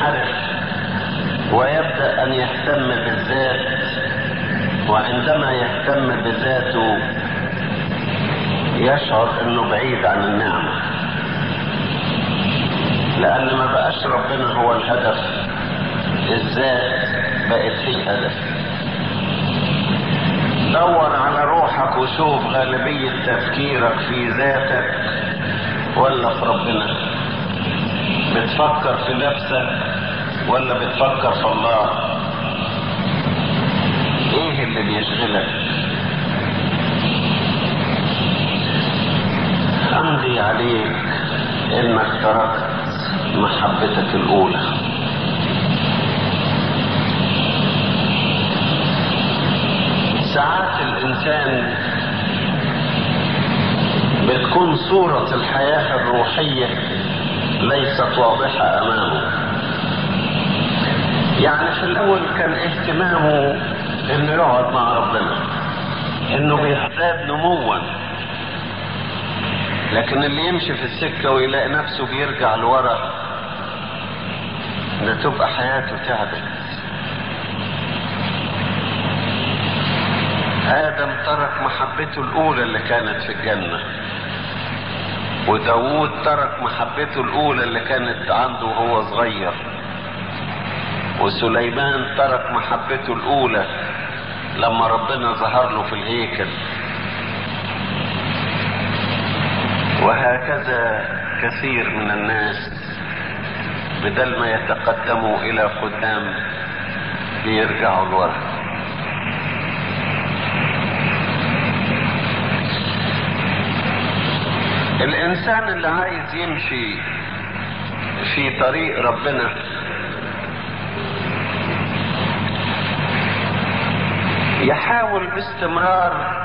ينحرف ويبدأ أن يهتم بالذات وعندما يهتم بذاته يشعر انه بعيد عن النعمة لان ما بقاش ربنا هو الهدف الذات بقت هي الهدف دور على روحك وشوف غالبية تفكيرك في ذاتك ولا في ربنا بتفكر في نفسك ولا بتفكر في الله ايه اللي بيشغلك امضي عليك انك تركت محبتك الاولى ساعات الانسان بتكون صورة الحياة الروحية ليست واضحة امامه يعني في الاول كان اهتمامه انه يقعد مع ربنا انه بيزداد نموا لكن اللي يمشي في السكة ويلاقي نفسه بيرجع لورا ده تبقى حياته تعبت آدم ترك محبته الأولى اللي كانت في الجنة وداود ترك محبته الأولى اللي كانت عنده وهو صغير وسليمان ترك محبته الأولى لما ربنا ظهر له في الهيكل وهكذا كثير من الناس بدل ما يتقدموا الى قدام بيرجعوا لورا الانسان اللي عايز يمشي في طريق ربنا يحاول باستمرار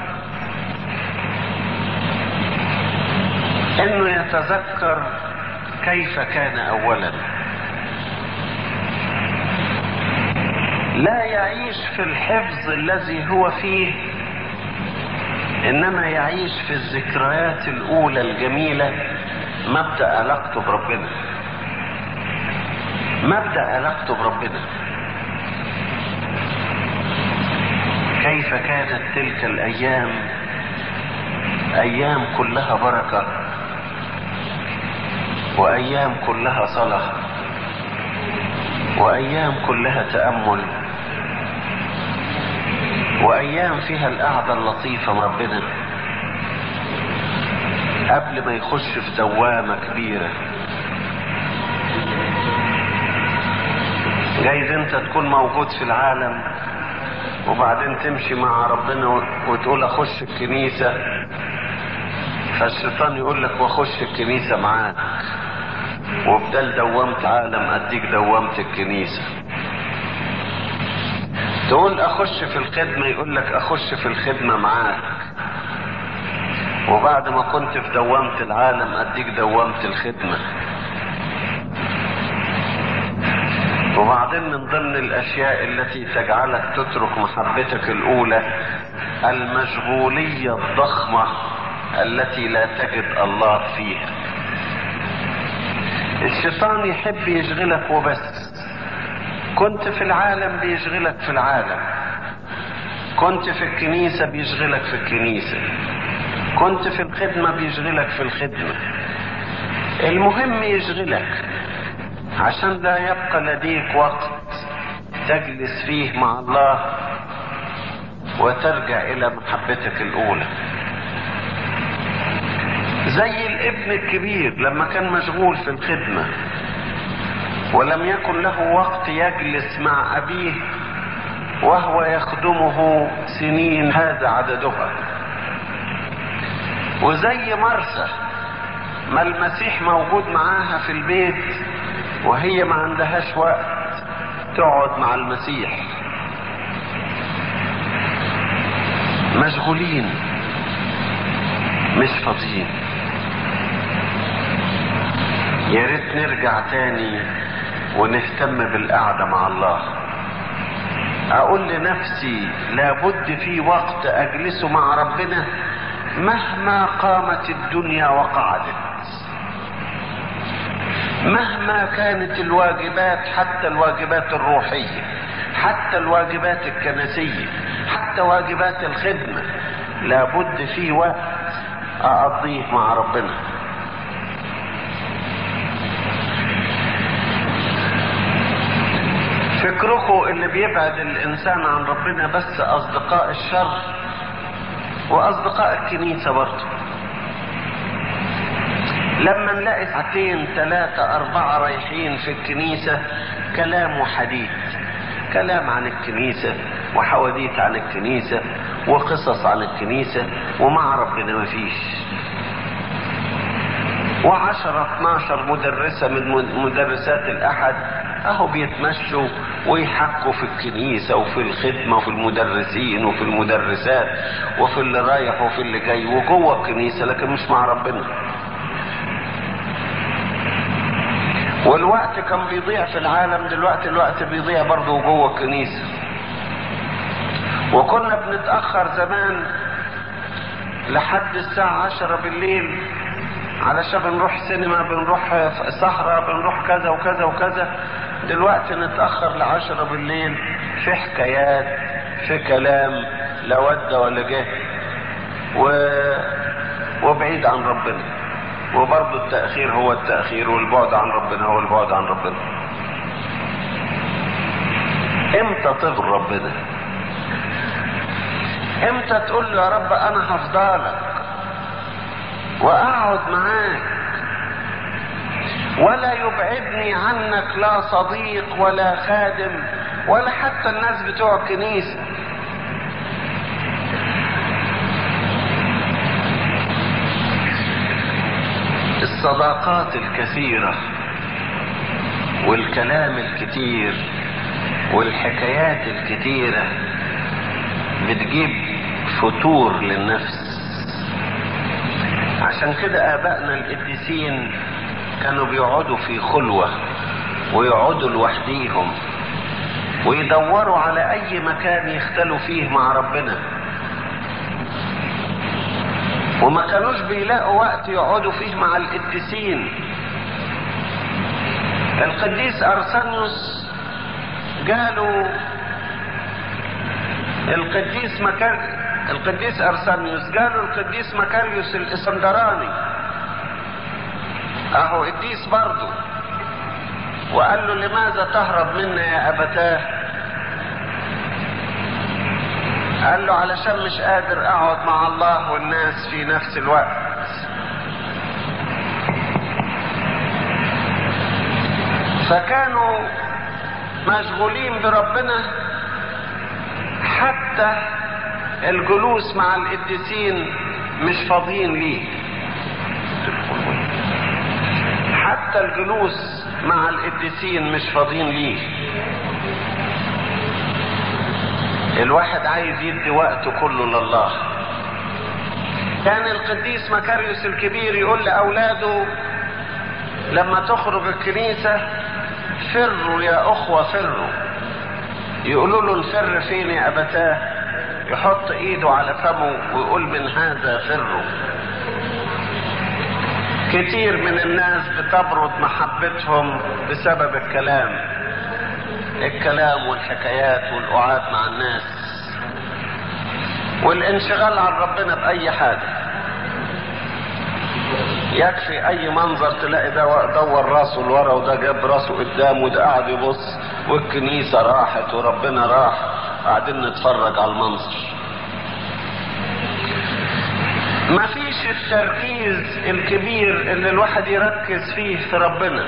انه يتذكر كيف كان اولا لا يعيش في الحفظ الذي هو فيه انما يعيش في الذكريات الاولى الجميله مبدا علاقته بربنا مبدا علاقته بربنا كيف كانت تلك الايام ايام كلها بركه وايام كلها صلاه وايام كلها تامل وايام فيها القعده اللطيفه مع ربنا قبل ما يخش في دوامه كبيره جايز انت تكون موجود في العالم وبعدين تمشي مع ربنا وتقول اخش الكنيسه فالشيطان يقول لك واخش الكنيسه معاك وبدل دومت عالم اديك دومت الكنيسه تقول اخش في الخدمه يقول لك اخش في الخدمه معاك وبعد ما كنت في دوامه العالم اديك دوامه الخدمه وبعدين من ضمن الاشياء التي تجعلك تترك محبتك الاولى المشغوليه الضخمه التي لا تجد الله فيها الشيطان يحب يشغلك وبس كنت في العالم بيشغلك في العالم كنت في الكنيسة بيشغلك في الكنيسة كنت في الخدمة بيشغلك في الخدمة المهم يشغلك عشان لا يبقى لديك وقت تجلس فيه مع الله وترجع الى محبتك الاولى زي الابن الكبير لما كان مشغول في الخدمة ولم يكن له وقت يجلس مع أبيه وهو يخدمه سنين هذا عددها وزي مرسى ما المسيح موجود معاها في البيت وهي ما عندهاش وقت تقعد مع المسيح مشغولين مش فاضيين يا ريت نرجع تاني ونهتم بالقعدة مع الله اقول لنفسي لابد في وقت اجلسه مع ربنا مهما قامت الدنيا وقعدت مهما كانت الواجبات حتى الواجبات الروحية حتى الواجبات الكنسية حتى واجبات الخدمة لابد في وقت أقضيه مع ربنا فكركم اللي بيبعد الإنسان عن ربنا بس أصدقاء الشر وأصدقاء الكنيسة برضه لما نلاقي ساعتين ثلاثة أربعة رايحين في الكنيسة كلام وحديث كلام عن الكنيسة وحواديت عن الكنيسة وقصص عن الكنيسة ومع ربنا مفيش وعشرة اتناشر مدرسة من مدرسات الأحد أهو بيتمشوا ويحكوا في الكنيسة وفي الخدمة وفي المدرسين وفي المدرسات وفي اللي رايح وفي اللي جاي وجوه الكنيسة لكن مش مع ربنا والوقت كان بيضيع في العالم دلوقتي الوقت بيضيع برضه جوه الكنيسة وكنا بنتأخر زمان لحد الساعة عشرة بالليل علشان بنروح سينما بنروح سهرة بنروح كذا وكذا وكذا دلوقتي نتأخر لعشرة بالليل في حكايات في كلام لا ود ولا جه و... وبعيد عن ربنا وبرضه التأخير هو التأخير والبعد عن ربنا هو البعد عن ربنا امتى تغر ربنا امتى تقول له يا رب انا هفضلك واقعد معاك ولا يبعدني عنك لا صديق ولا خادم ولا حتى الناس بتوع الكنيسه الصداقات الكثيرة والكلام الكتير والحكايات الكتيرة بتجيب فتور للنفس عشان كده آبائنا القديسين كانوا بيقعدوا في خلوة ويقعدوا لوحديهم ويدوروا على أي مكان يختلوا فيه مع ربنا وما كانوش بيلاقوا وقت يقعدوا فيه مع القديسين القديس ارسانيوس قالوا القديس مكار القديس ارسانيوس قالوا القديس مكاريوس الاسندراني اهو قديس برضه وقال له لماذا تهرب منا يا ابتاه قال له علشان مش قادر اقعد مع الله والناس في نفس الوقت فكانوا مشغولين بربنا حتى الجلوس مع القديسين مش فاضيين ليه حتى الجلوس مع القديسين مش فاضيين ليه الواحد عايز يدي وقته كله لله كان القديس مكاريوس الكبير يقول لأولاده لما تخرج الكنيسة فروا يا أخوة فروا يقولوا له الفر فين يا أبتاه يحط إيده على فمه ويقول من هذا فروا كتير من الناس بتبرد محبتهم بسبب الكلام الكلام والحكايات والقعاد مع الناس والانشغال عن ربنا بأي حاجة يكفي أي منظر تلاقي ده دور راسه لورا وده جاب راسه قدام وده قاعد يبص والكنيسة راحت وربنا راح قاعدين نتفرج على المنظر مفيش التركيز الكبير اللي الواحد يركز فيه في ربنا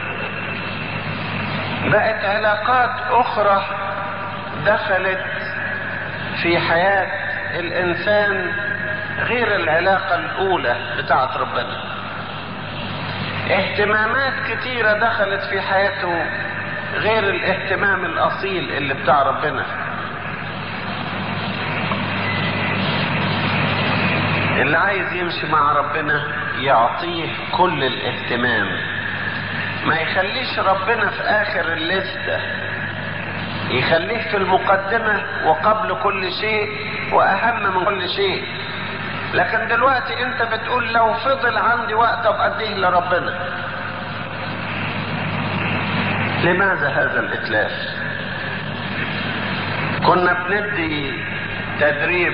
بقت علاقات اخرى دخلت في حياة الانسان غير العلاقة الاولى بتاعت ربنا اهتمامات كتيرة دخلت في حياته غير الاهتمام الاصيل اللي بتاع ربنا اللي عايز يمشي مع ربنا يعطيه كل الاهتمام ما يخليش ربنا في اخر الليسته يخليه في المقدمه وقبل كل شيء واهم من كل شيء لكن دلوقتي انت بتقول لو فضل عندي وقت ابقى اديه لربنا لماذا هذا الاتلاف كنا بندي تدريب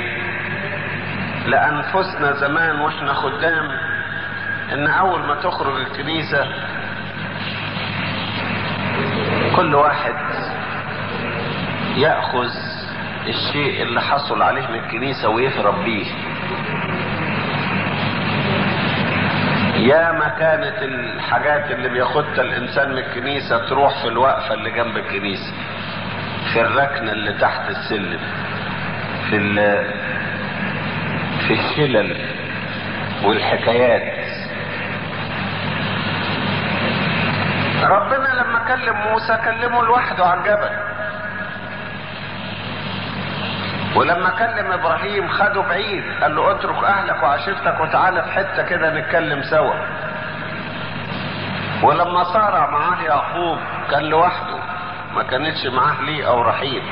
لانفسنا زمان واحنا خدام ان اول ما تخرج الكنيسة كل واحد يأخذ الشيء اللي حصل عليه من الكنيسة ويهرب بيه يا ما كانت الحاجات اللي بياخدها الانسان من الكنيسة تروح في الوقفة اللي جنب الكنيسة في الركنة اللي تحت السلم في في الشلل والحكايات ربنا لما كلم موسى كلمه لوحده على الجبل ولما كلم ابراهيم خده بعيد قال له اترك اهلك وعشيرتك وتعالى في حته كده نتكلم سوا ولما صارع معاه يعقوب كان لوحده ما كانتش معاه ليه او رحيل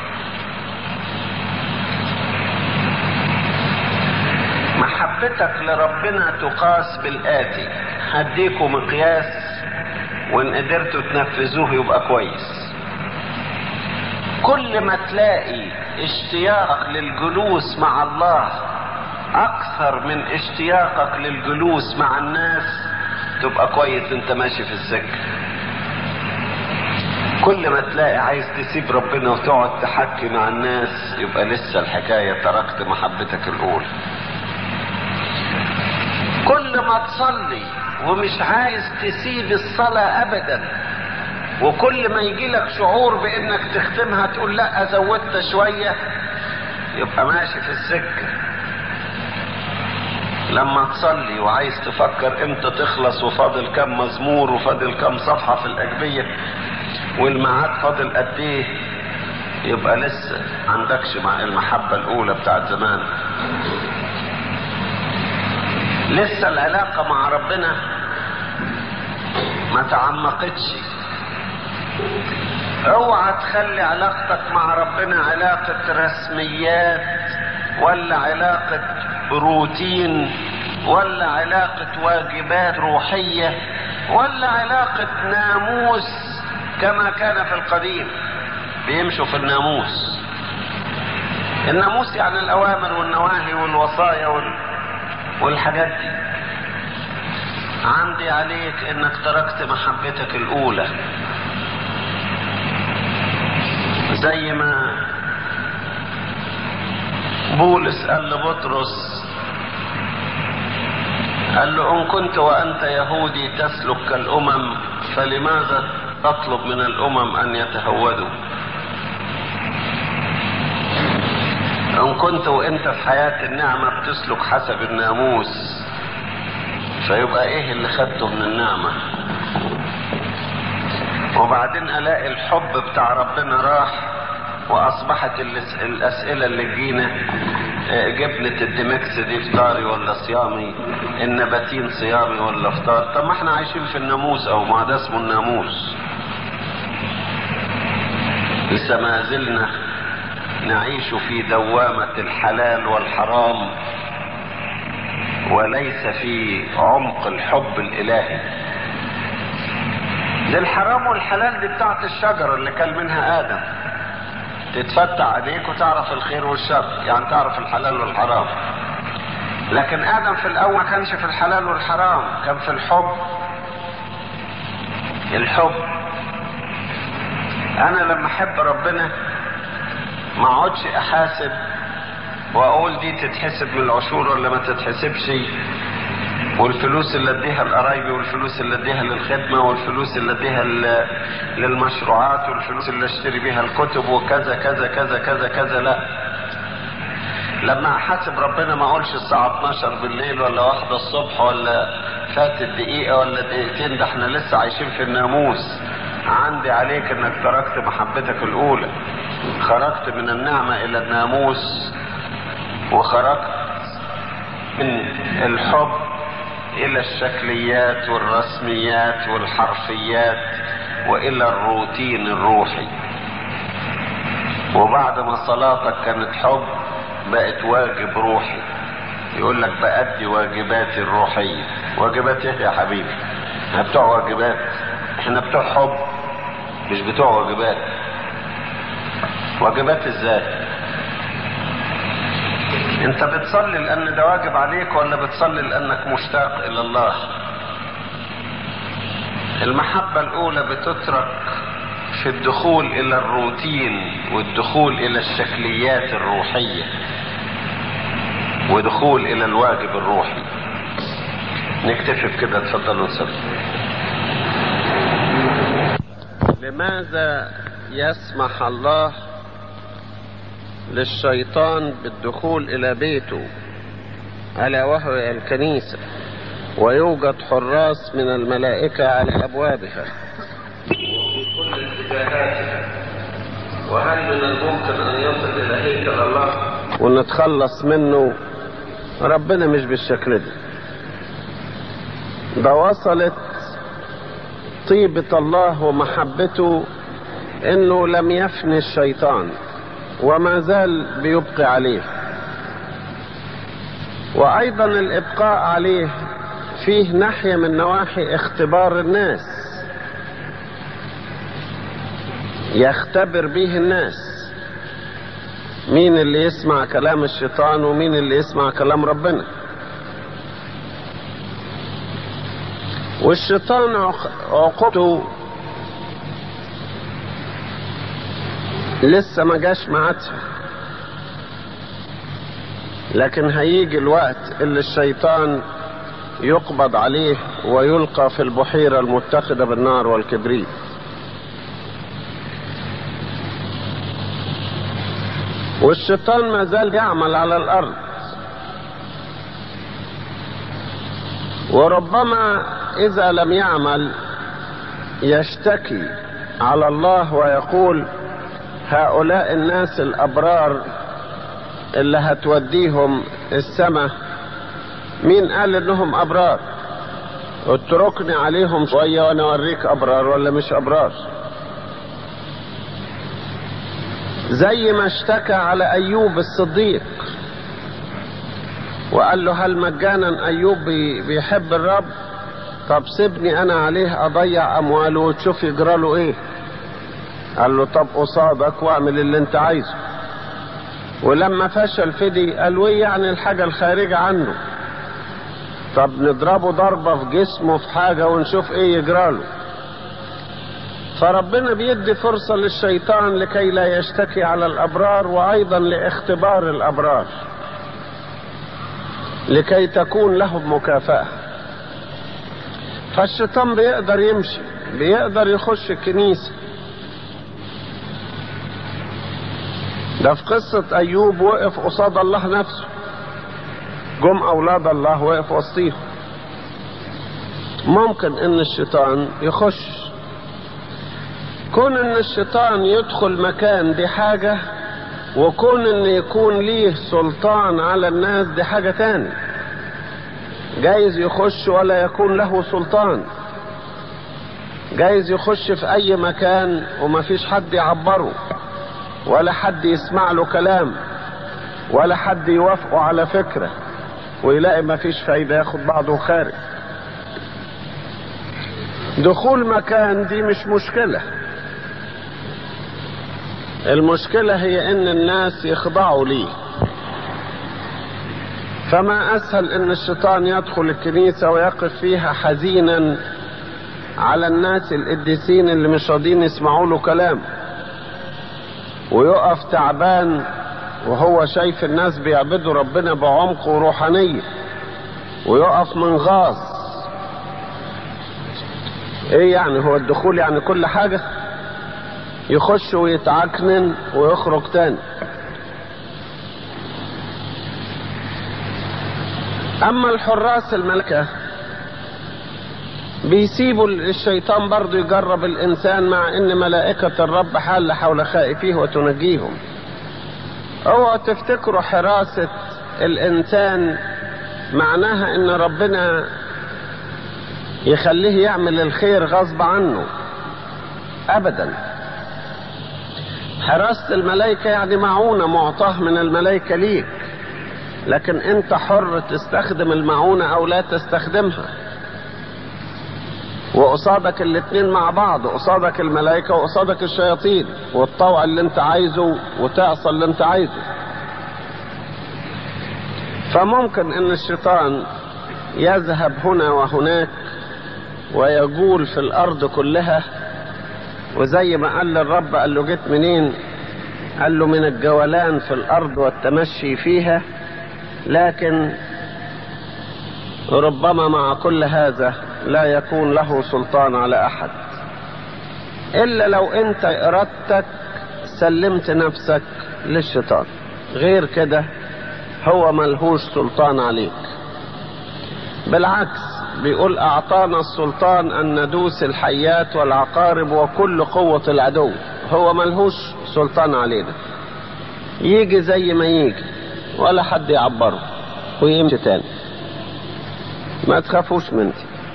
محبتك لربنا تقاس بالآتي هديكوا مقياس وان قدرتوا تنفذوه يبقى كويس كل ما تلاقي اشتياقك للجلوس مع الله اكثر من اشتياقك للجلوس مع الناس تبقى كويس انت ماشي في السكه كل ما تلاقي عايز تسيب ربنا وتقعد تحكي مع الناس يبقى لسه الحكايه تركت محبتك الاولى كل ما تصلي ومش عايز تسيب الصلاة ابدا وكل ما يجي لك شعور بانك تختمها تقول لا زودت شوية يبقى ماشي في السكة لما تصلي وعايز تفكر امتى تخلص وفاضل كم مزمور وفاضل كم صفحة في الاجبية والميعاد فاضل قد ايه يبقى لسه عندكش مع المحبة الاولى بتاعت زمان لسه العلاقة مع ربنا ما تعمقتش اوعى تخلي علاقتك مع ربنا علاقة رسميات ولا علاقة روتين ولا علاقة واجبات روحية ولا علاقة ناموس كما كان في القديم بيمشوا في الناموس الناموس يعني الأوامر والنواهي والوصايا وال... والحاجات دي عندي عليك انك تركت محبتك الاولى زي ما بولس قال لبطرس قال له ان كنت وانت يهودي تسلك كالامم فلماذا تطلب من الامم ان يتهودوا ان كنت وانت في حياة النعمة بتسلك حسب الناموس فيبقى ايه اللي خدته من النعمة وبعدين الاقي الحب بتاع ربنا راح واصبحت الاسئلة اللي تجينا جبنة الدمكس دي فطاري ولا صيامي النباتين صيامي ولا فطار طب ما احنا عايشين في الناموس او ما ده اسمه الناموس لسه ما زلنا نعيش في دوامة الحلال والحرام وليس في عمق الحب الإلهي دي الحرام والحلال دي بتاعت الشجرة اللي كل منها آدم تتفتح عليك وتعرف الخير والشر يعني تعرف الحلال والحرام لكن آدم في الأول ما كانش في الحلال والحرام كان في الحب الحب أنا لما أحب ربنا ما اقعدش احاسب واقول دي تتحسب من العشور ولا ما تتحسبش والفلوس اللي اديها لقرايبي والفلوس اللي اديها للخدمه والفلوس اللي اديها للمشروعات والفلوس اللي اشتري بيها الكتب وكذا كذا كذا كذا كذا لا لما احاسب ربنا ما اقولش الساعه 12 بالليل ولا واحدة الصبح ولا فاتت دقيقه ولا دقيقتين ده احنا لسه عايشين في الناموس عندي عليك انك تركت محبتك الاولى خرجت من النعمة الى الناموس وخرجت من الحب الى الشكليات والرسميات والحرفيات والى الروتين الروحي وبعد ما صلاتك كانت حب بقت واجب روحي يقول لك بأدي واجباتي الروحية واجبات ايه يا حبيبي احنا بتوع واجبات احنا بتوع حب مش بتوع واجبات واجبات ازاي انت بتصلي لان ده واجب عليك ولا بتصلي لانك مشتاق الى الله المحبة الاولى بتترك في الدخول الى الروتين والدخول الى الشكليات الروحية ودخول الى الواجب الروحي نكتفي بكده اتفضلوا نصلي لماذا يسمح الله للشيطان بالدخول الى بيته الا وهو الكنيسه ويوجد حراس من الملائكه على ابوابها وفي كل اتجاهاتها وهل من الممكن ان يصل الى هيكل الله ونتخلص منه ربنا مش بالشكل ده ده وصلت طيبة الله ومحبته انه لم يفني الشيطان وما زال بيبقي عليه وايضا الابقاء عليه فيه ناحية من نواحي اختبار الناس يختبر به الناس مين اللي يسمع كلام الشيطان ومين اللي يسمع كلام ربنا والشيطان عقوبته لسه ما جاش معاتها لكن هيجي الوقت اللي الشيطان يقبض عليه ويلقى في البحيرة المتخذة بالنار والكبريت والشيطان ما زال يعمل على الأرض وربما إذا لم يعمل يشتكي على الله ويقول هؤلاء الناس الأبرار اللي هتوديهم السماء مين قال انهم ابرار اتركني عليهم شوية وانا اوريك ابرار ولا مش ابرار زي ما اشتكى على ايوب الصديق وقال له هل مجانا ايوب بيحب الرب طب سيبني انا عليه اضيع امواله وتشوف يجرى له ايه قال له طب قصادك واعمل اللي انت عايزه ولما فشل في دي قال له ايه يعني الحاجة الخارجة عنه طب نضربه ضربة في جسمه في حاجة ونشوف ايه يجراله فربنا بيدي فرصة للشيطان لكي لا يشتكي على الأبرار وأيضا لاختبار الأبرار لكي تكون لهم مكافأة فالشيطان بيقدر يمشي بيقدر يخش الكنيسة ده في قصة أيوب وقف قصاد الله نفسه جم أولاد الله وقف وسطيهم ممكن إن الشيطان يخش كون إن الشيطان يدخل مكان دي حاجة وكون إن يكون ليه سلطان على الناس دي حاجة تاني جايز يخش ولا يكون له سلطان جايز يخش في أي مكان ومفيش حد يعبره ولا حد يسمع له كلام ولا حد يوافقه على فكرة ويلاقي ما فيش فايدة ياخد بعضه خارج دخول مكان دي مش مشكلة المشكلة هي ان الناس يخضعوا ليه فما اسهل ان الشيطان يدخل الكنيسة ويقف فيها حزينا على الناس القديسين اللي مش راضيين يسمعوا له كلام ويقف تعبان وهو شايف الناس بيعبدوا ربنا بعمق وروحانية ويقف منغاص ايه يعني هو الدخول يعني كل حاجة يخش ويتعكنن ويخرج تاني اما الحراس الملكة بيسيبوا الشيطان برضه يجرب الانسان مع ان ملائكة الرب حال حول خائفيه وتنجيهم اوعوا تفتكروا حراسة الانسان معناها ان ربنا يخليه يعمل الخير غصب عنه ابدا حراسة الملائكة يعني معونة معطاه من الملائكة ليك لكن انت حر تستخدم المعونة او لا تستخدمها وقصادك الاتنين مع بعض قصادك الملائكة وقصادك الشياطين والطوع اللي انت عايزه وتعصى اللي انت عايزه فممكن ان الشيطان يذهب هنا وهناك ويجول في الارض كلها وزي ما قال للرب قال له جيت منين قال له من الجولان في الارض والتمشي فيها لكن ربما مع كل هذا لا يكون له سلطان على احد الا لو انت ارادتك سلمت نفسك للشيطان غير كده هو ملهوش سلطان عليك بالعكس بيقول اعطانا السلطان ان ندوس الحيات والعقارب وكل قوة العدو هو ملهوش سلطان علينا يجي زي ما يجي ولا حد يعبره ويمشي تاني ما تخافوش مني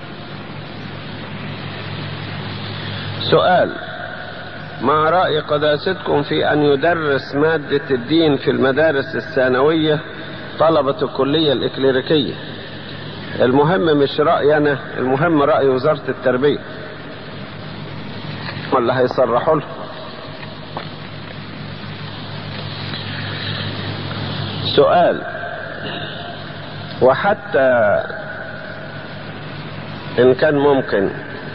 سؤال ما رأي قداستكم في أن يدرس مادة الدين في المدارس الثانوية طلبة الكلية الإكليريكية المهم مش رأيي أنا المهم رأي وزارة التربية ولا هيصرحوا له سؤال وحتى إن كان ممكن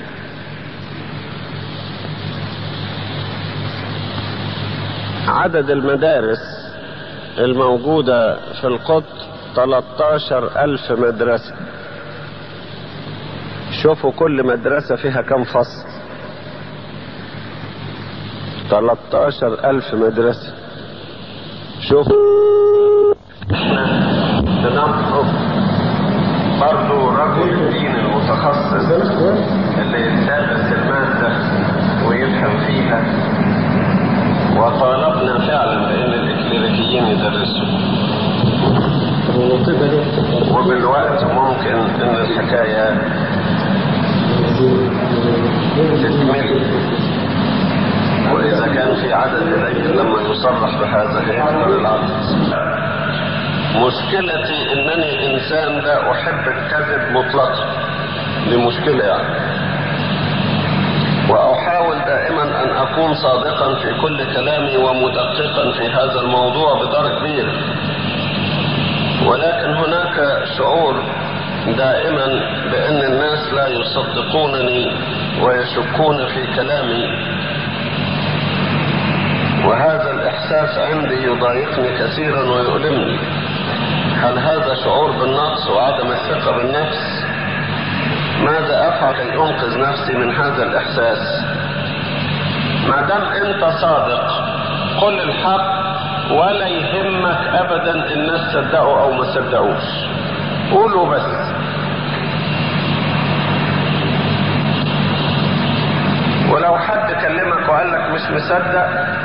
عدد المدارس الموجودة في القطر 13 ألف مدرسة شوفوا كل مدرسة فيها كم فصل 13 ألف مدرسة شوفوا ننظر برضو رجل الدين المتخصص اللي يدرس المادة ويفهم فيها وطالبنا فعلا بان الاكليريكيين يدرسوا وبالوقت ممكن ان الحكاية تتمل واذا كان في عدد قليل لما يصرح بهذا هيكمل العدد مشكلتي انني انسان لا احب الكذب مطلقا دي مشكلة يعني واحاول دائما ان اكون صادقا في كل كلامي ومدققا في هذا الموضوع بدرجة كبيرة ولكن هناك شعور دائما بان الناس لا يصدقونني ويشكون في كلامي وهذا الاحساس عندي يضايقني كثيرا ويؤلمني هل هذا شعور بالنقص وعدم الثقة بالنفس ماذا افعل كي انقذ نفسي من هذا الاحساس ما دام انت صادق قل الحق ولا يهمك ابدا الناس صدقوا او ما صدقوش قولوا بس ولو حد كلمك وقال لك مش مصدق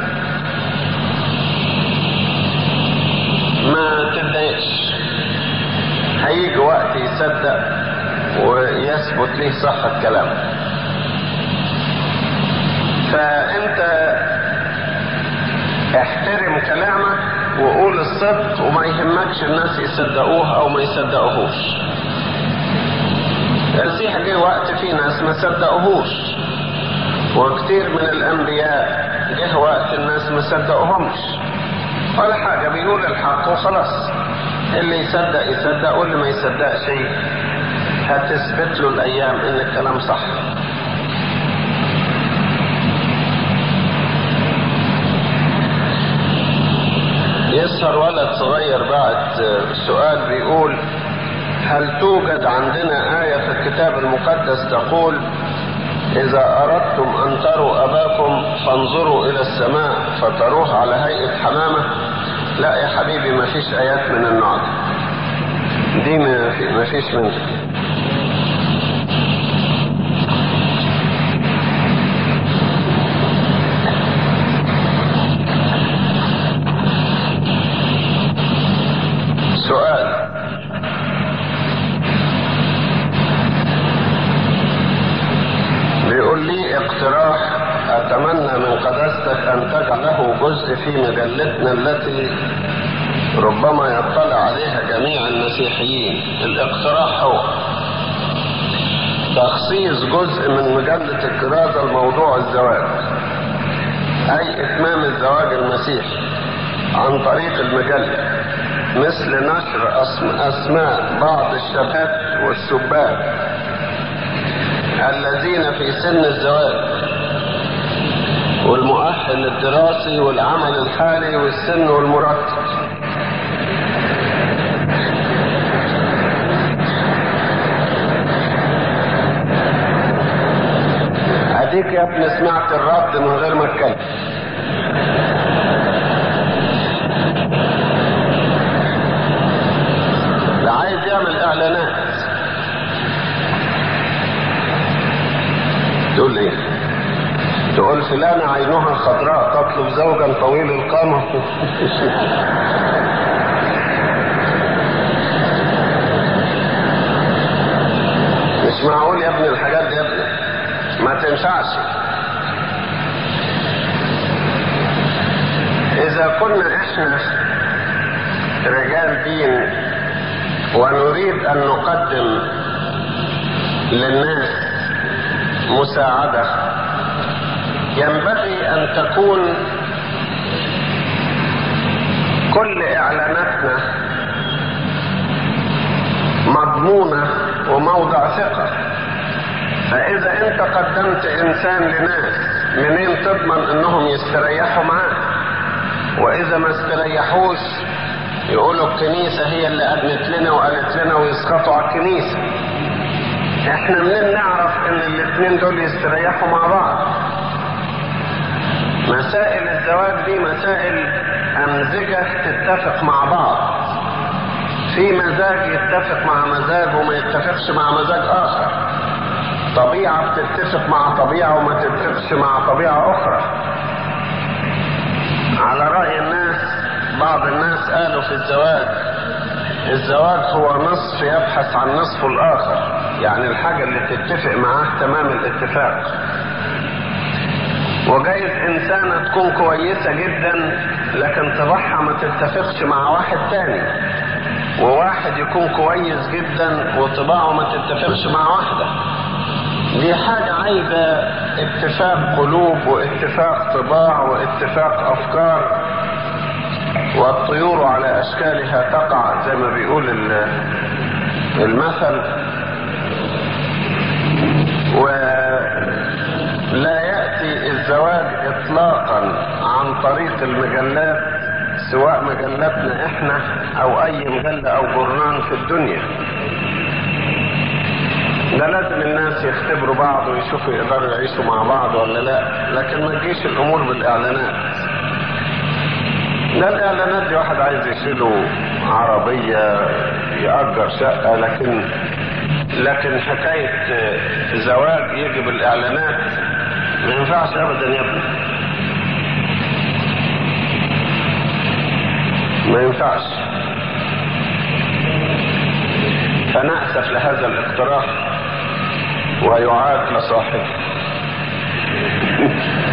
ما تتضايقش هيجي وقت يصدق ويثبت ليه صحة كلامه فانت احترم كلامك وقول الصدق وما يهمكش الناس يصدقوه او ما يصدقوهوش المسيح جه وقت في ناس ما صدقوهوش وكتير من الانبياء جه وقت الناس ما صدقوهمش ولا حاجة بيقول الحق وخلاص اللي يصدق يصدق واللي ما يصدقش هتثبت له الايام ان الكلام صح يسهر ولد صغير بعد سؤال بيقول هل توجد عندنا آية في الكتاب المقدس تقول إذا أردتم أن تروا أباكم فانظروا إلى السماء فتروه على هيئة حمامة لا يا حبيبي ما فيش آيات من النوع ده دي ما, في ما فيش منها سؤال بيقول لي اقتراح اتمنى من قداستك ان تجعله جزء في مجلتنا التي ربما يطلع عليها جميع المسيحيين الاقتراح هو تخصيص جزء من مجلة الكرازة لموضوع الزواج أي إتمام الزواج المسيحي عن طريق المجلة مثل نشر أسماء بعض الشباب والشباب الذين في سن الزواج والمؤهل الدراسي والعمل الحالي والسن والمرتب اديك يا ابني سمعت الرد من غير ما اتكلم ده عايز يعمل اعلانات تقول ايه تقول فلانة عينها خضراء تطلب زوجا طويل القامة مش معقول يا ابني الحاجات دي يا ابني ما تنفعش اذا كنا احنا رجال دين ونريد ان نقدم للناس مساعده ينبغي ان تكون كل اعلاناتنا مضمونه وموضع ثقه فاذا انت قدمت انسان لناس منين تضمن انهم يستريحوا معاه واذا ما استريحوش يقولوا الكنيسه هي اللي قدمت لنا وقالت لنا ويسقطوا على الكنيسه احنا منين نعرف ان الاثنين دول يستريحوا مع بعض مسائل الزواج دي مسائل امزجه تتفق مع بعض في مزاج يتفق مع مزاج وما يتفقش مع مزاج اخر طبيعة بتتفق مع طبيعة وما تتفقش مع طبيعة أخرى على رأي الناس بعض الناس قالوا في الزواج الزواج هو نصف يبحث عن نصفه الآخر يعني الحاجة اللي تتفق معاه تمام الاتفاق وجايز إنسانة تكون كويسة جدا لكن طباعها ما تتفقش مع واحد تاني وواحد يكون كويس جدا وطباعه ما تتفقش مع واحده دي حاجة عايزة اتفاق قلوب واتفاق طباع واتفاق أفكار والطيور على أشكالها تقع زي ما بيقول المثل ولا يأتي الزواج إطلاقا عن طريق المجلات سواء مجلتنا احنا او اي مجلة او جورنان في الدنيا ده لازم الناس يختبروا بعض ويشوفوا يقدروا يعيشوا مع بعض ولا لا لكن ما تجيش الامور بالاعلانات ده الاعلانات دي واحد عايز يشيله عربية يأجر شقة لكن لكن حكاية زواج يجي بالاعلانات ما ينفعش ابدا يا ابني ما ينفعش فنأسف لهذا الاقتراح ويعاد لصاحبه